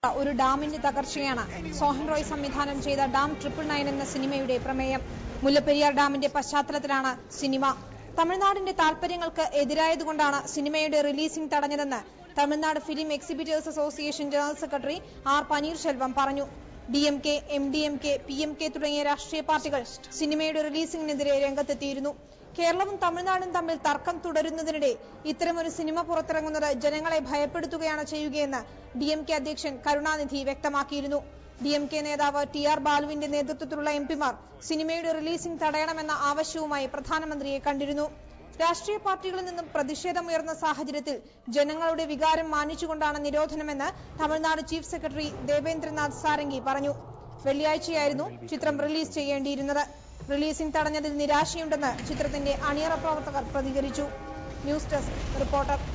ഒരു ഡാമിന്റെ തകർച്ചയാണ് സോഹൻ റോയ് സംവിധാനം ചെയ്ത ഡാം ട്രിപ്പിൾ നയൻ എന്ന സിനിമയുടെ പ്രമേയം മുല്ലപ്പെരിയാർ ഡാമിന്റെ പശ്ചാത്തലത്തിലാണ് സിനിമ തമിഴ്നാടിന്റെ താൽപര്യങ്ങൾക്ക് എതിരായതുകൊണ്ടാണ് സിനിമയുടെ റിലീസിംഗ് തടഞ്ഞതെന്ന് Tamil Nadu film exhibitors association general secretary R Panneerselvam പറഞ്ഞു D M K M D M K P M K തുടങ്ങിയ രാഷ്ട്രീയ പാർട്ടികൾ സിനിമയുടെ റിലീസിംഗിനെതിരെ രംഗത്തെത്തിയിരുന്നു കേരളവും തമിഴ്നാടും തമ്മിൽ തർക്കം തുടരുന്നതിനിടെ ഇത്തരമൊരു സിനിമ പുറത്തിറങ്ങുന്നത് ജനങ്ങളെ ഭയപ്പെടുത്തുകയാണ് ചെയ്യുകയെന്ന് ഡി എം കെ അധ്യക്ഷൻ കരുണാനിധി വ്യക്തമാക്കിയിരുന്നു ഡി എം കെ നേതാവ് ടി ആർ ബാലുവിന്റെ നേതൃത്വത്തിലുള്ള എം പിമാർ സിനിമയുടെ റിലീസിംഗ് തടയണമെന്ന ആവശ്യവുമായി പ്രധാനമന്ത്രിയെ കണ്ടിരുന്നു രാഷ്ട്രീയ പാർട്ടികളിൽ നിന്നും പ്രതിഷേധമുയർന്ന സാഹചര്യത്തിൽ ജനങ്ങളുടെ വികാരം മാനിച്ചുകൊണ്ടാണ് നിരോധനമെന്ന് തമിഴ്നാട് ചീഫ് സെക്രട്ടറി ദേവേന്ദ്രനാഥ് സാരംഗി പറഞ്ഞു വെള്ളിയാഴ്ചയായിരുന്നു ചിത്രം റിലീസ് ചെയ്യേണ്ടിയിരുന്നത് റിലീസിംഗ് തടഞ്ഞതിൽ നിരാശയുണ്ടെന്ന് ചിത്രത്തിന്റെ അണിയറ പ്രവർത്തകർ പ്രതികരിച്ചു ന്യൂസ് ഡെസ്ക് റിപ്പോർട്ടർ